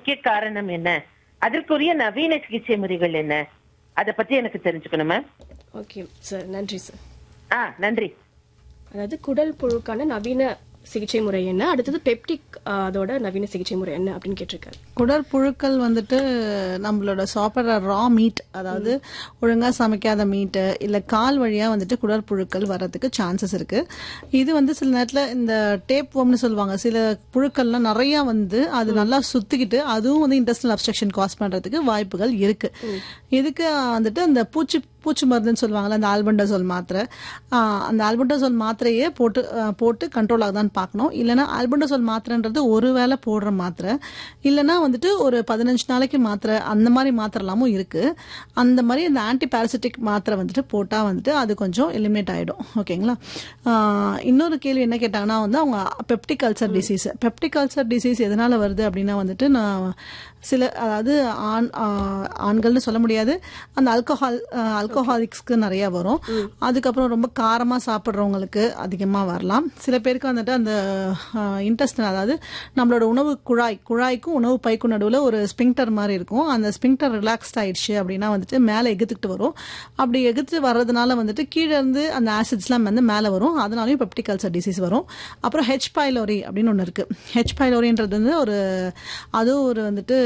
முக்கிய காரணம் என்ன அதற்குரிய நவீன சிகிச்சை முறைகள் என்ன அத பத்தி எனக்கு தெரிஞ்சுக்கணும் மேம் ஓகே சார் நன்றி சார் ஆ நன்றி அதாவது குடல் புழுக்கான நவீன சிகிச்சை முறை என்ன அடுத்தது பெப்டிக் அதோட நவீன சிகிச்சை முறை என்ன அப்படின்னு கேட்டிருக்காரு குடற்புழுக்கள் வந்துட்டு நம்மளோட சாப்பிட்ற ரா மீட் அதாவது ஒழுங்கா சமைக்காத மீட்டு இல்ல கால் வழியா வந்துட்டு குடற்புழுக்கள் வர்றதுக்கு சான்சஸ் இருக்கு இது வந்து சில நேரத்துல இந்த டேப் வோம்னு சொல்லுவாங்க சில புழுக்கள்லாம் நிறைய வந்து அது நல்லா சுத்திக்கிட்டு அதுவும் வந்து இன்டெஸ்டல் அப்ஸ்ட்ரக்ஷன் காஸ் பண்றதுக்கு வாய்ப்புகள் இருக்கு இதுக்கு வந்துட்டு அந்த பூச்சி பூச்சி மருந்துன்னு சொல்லுவாங்கல்ல அந்த ஆல்பண்டசோல் மாத்திரை ஆஹ் அந்த ஆல்பண்டசோல் மாத்திரையே போட்டு ஆஹ் போட்டு கண்ட்ரோல் ஆகுதான்னு பார்க்கணும் இல்லைன்னா ஆல்பண்டசோல் மாத்திரைன்றது ஒரு வேளை போடுற மாத்திரை இல்லைன்னா வந்துட்டு ஒரு பதினஞ்சு நாளைக்கு மாத்திரை அந்த மாதிரி மாத்திரலாமும் இருக்கு அந்த மாதிரி அந்த ஆன்டி பாரசிட்டிக் மாத்திரை வந்துட்டு போட்டால் வந்துட்டு அது கொஞ்சம் எலிமினேட் ஆகிடும் ஓகேங்களா ஆஹ் இன்னொரு கேள்வி என்ன கேட்டாங்கன்னா வந்து அவங்க peptic ulcer disease peptic ulcer disease எதனால வருது அப்படின்னா வந்துட்டு நான் சில அதாவது ஆண் ஆஹ் ஆண்கள்னு சொல்ல முடியாது அந்த ஆல்கஹால் ஆல்கஹாலிக்ஸ்க்கு நிறைய வரும் அதுக்கப்புறம் ரொம்ப காரமாக சாப்பிட்றவங்களுக்கு அதிகமாக வரலாம் சில பேருக்கு வந்துட்டு அந்த இன்டெஸ்டன் அதாவது நம்மளோட உணவு குழாய் குழாய்க்கும் உணவு பைக்கும் நடுவில் ஒரு ஸ்பிங்டர் மாதிரி இருக்கும் அந்த ஸ்பிங்டர் ரிலாக்ஸ்ட் ஆயிடுச்சு அப்படின்னா வந்துட்டு மேலே எகுத்துக்கிட்டு வரும் அப்படி எகுத்து வர்றதுனால வந்துட்டு கீழே இருந்து அந்த ஆசிட்ஸ்லாம் வந்து மேலே வரும் அதனாலையும் பெப்டிக் அல்சர் டிசீஸ் வரும் அப்புறம் ஹெச் பைலோரி அப்படின்னு ஒன்று இருக்கு ஹெச் பைலோரின்றது வந்து ஒரு அதுவும் ஒரு வந்துட்டு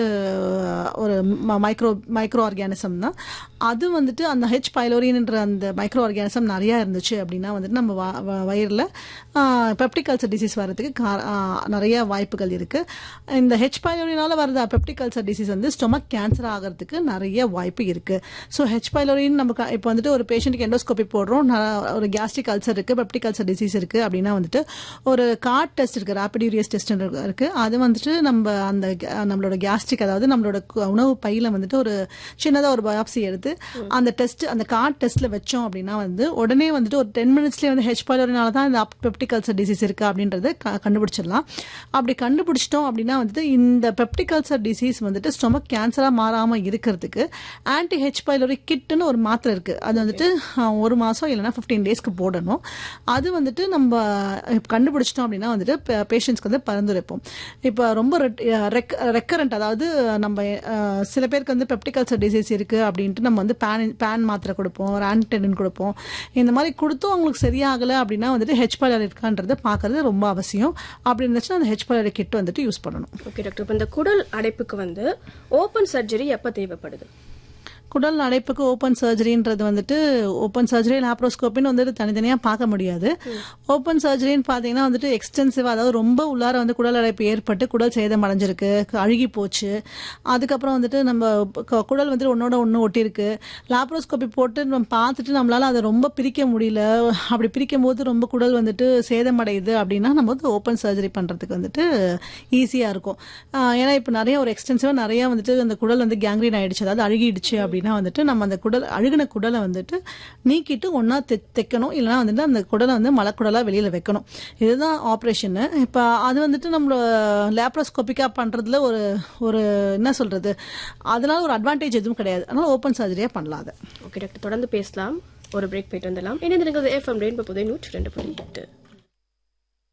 ஒரு மைக்ரோ மைக்ரோ ஆர்கானிசம் தான் அது வந்துட்டு அந்த ஹெச் பைலோரின்ன்ற அந்த மைக்ரோ ஆர்கானிசம் நிறையா இருந்துச்சு அப்படின்னா வந்துட்டு நம்ம வ- வ- வயிறில் பெப்டிக் அல்சர் டிசீஸ் வர்றதுக்கு கா- ஆ, நிறைய வாய்ப்புகள் இருக்கு இந்த ஹெச் பைலோரினால வரது பெப்டிக் அல்சர் டிசீஸ் வந்து ஸ்டொமக் கேன்சர் ஆகிறதுக்கு நிறைய வாய்ப்பு இருக்கு ஸோ ஹெச் பைலோரின் நமக்கு இப்போ வந்துட்டு ஒரு பேஷண்ட்டுக்கு எண்டோஸ்கோபி போடுறோம் ந- ஒரு கேஸ்ட்ரிக் அல்சர் இருக்கு பெப்டிக் அல்சர் டிசீஸ் இருக்கு அப்படின்னா வந்துட்டு ஒரு கார்ட் டெஸ்ட் இருக்கு ரேபிட் யூரியஸ் டெஸ்ட் இருக்கு அது வந்துட்டு நம்ம அந்த க- நம்மளோட கேஸ்ட்ரிக் அதாவது நம்மளோட கு- உணவு பையில வந்துட்டு ஒரு சின்னதா ஒரு பயாப்சி எடுத்து அந்த டெஸ்ட் அந்த கார்ட் டெஸ்ட்ல வச்சோம் அப்படின்னா வந்து உடனே வந்துட்டு ஒரு டென் மினிட்ஸ்லேயே வந்து ஹெச் பைலோரினால தான் இந்த பெப்டிக் அல்சர் டிசீஸ் இருக்கு அப்படின்றத க- கண்டுபிடிச்சிடலாம் அப்படி கண்டுபிடிச்சிட்டோம் அப்படின்னா வந்துட்டு இந்த பெப்டிக் அல்சர் டிசீஸ் வந்துட்டு ஸ்டொமக் கேன்சரா மாறாம இருக்கிறதுக்கு ஆன்டி ஹெச் பைலோரி கிட்னு ஒரு மாத்திரை இருக்கு அது வந்துட்டு அஹ், ஒரு மாசம் இல்லைன்னா ஃபிஃப்டீன் டேஸ்க்கு போடணும் அது வந்துட்டு நம்ம இப்ப கண்டுபிடிச்சிட்டோம் அப்படின்னா வந்துட்டு பேஷண்ட்ஸ்க்கு வந்து பரிந்துரைப்போம் இப்போ ரொம்ப ரெக்கரண்ட் அதாவது நம்ம அஹ், சில பேருக்கு வந்து பெப்டிக் அல்சர் டிசீஸ் இருக்கு அப்படின்ட்டு நம்ம வந்து பேன் பேன் மாத்திரை கொடுப்போம் ரான்டெனின் கொடுப்போம் இந்த மாதிரி கொடுத்தும் அவங்களுக்கு சரியாகலை அப்படின்னா வந்துட்டு ஹெச் பைலர் இருக்கான்றதை பார்க்கறது ரொம்ப அவசியம் அப்படி இருந்துச்சுன்னா அந்த ஹெச் பைலர் கிட் வந்துட்டு யூஸ் பண்ணணும் ஓகே டாக்டர் இப்போ இந்த குடல் அடைப்புக்கு வந்து ஓபன் சர்ஜரி எப்ப தேவைப்படுது குடல் அடைப்புக்கு ஓப்பன் சர்ஜரின்றது வந்துட்டு ஓப்பன் சர்ஜரி லாப்ரோஸ்கோப்பின்னு வந்துட்டு தனித்தனியாக பார்க்க முடியாது ஓப்பன் சர்ஜரின்னு பார்த்தீங்கன்னா வந்துட்டு எக்ஸ்டென்சிவாக அதாவது ரொம்ப உள்ளார வந்து குடல் அடைப்பு ஏற்பட்டு குடல் சேதம் அடைஞ்சிருக்கு அழுகி போச்சு அதுக்கப்புறம் வந்துட்டு நம்ம க- குடல் வந்துட்டு ஒன்னோட ஒன்று ஒட்டியிருக்கு லாப்ரோஸ்கோப்பி போட்டு நம்ம பார்த்துட்டு நம்மளால அதை ரொம்ப பிரிக்க முடியல அப்படி பிரிக்கும் போது ரொம்ப குடல் வந்துட்டு சேதமடையுது அப்படின்னா நம்ம வந்து ஓப்பன் சர்ஜரி பண்ணுறதுக்கு வந்துட்டு ஈஸியாக இருக்கும் ஆஹ் ஏன்னா இப்போ நிறைய ஒரு எக்ஸ்டென்சிவாக நிறைய வந்துட்டு அந்த குடல் வந்து கேங்க்ரீன் ஆயிடுச்சு அதாவது அழுகிடுச்சு அப்படின்னா வந்துட்டு நம்ம அந்த குடல் அழுகின குடலை வந்துட்டு நீக்கிட்டு ஒன்றா தைக்கணும் இல்லைன்னா வந்துட்டு அந்த குடலை வந்து மலக்குடலாக வெளியில் வைக்கணும் இதுதான் ஆப்ரேஷனு இப்போ அது வந்துட்டு நம்மளோட லேப்ரோஸ்கோப்பிக்காக பண்ணுறதுல ஒரு ஒரு என்ன சொல்கிறது அதனால ஒரு அட்வான்டேஜ் எதுவும் கிடையாது அதனால ஓப்பன் சர்ஜரியாக பண்ணலாம் அதை ஓகே டாக்டர் தொடர்ந்து பேசலாம் ஒரு பிரேக் போயிட்டு வந்துடலாம் இணைந்திருக்கிறது எஃப்எம் ரெயின்போ புதை நூற்றி ரெண்டு புள்ளி எட்டு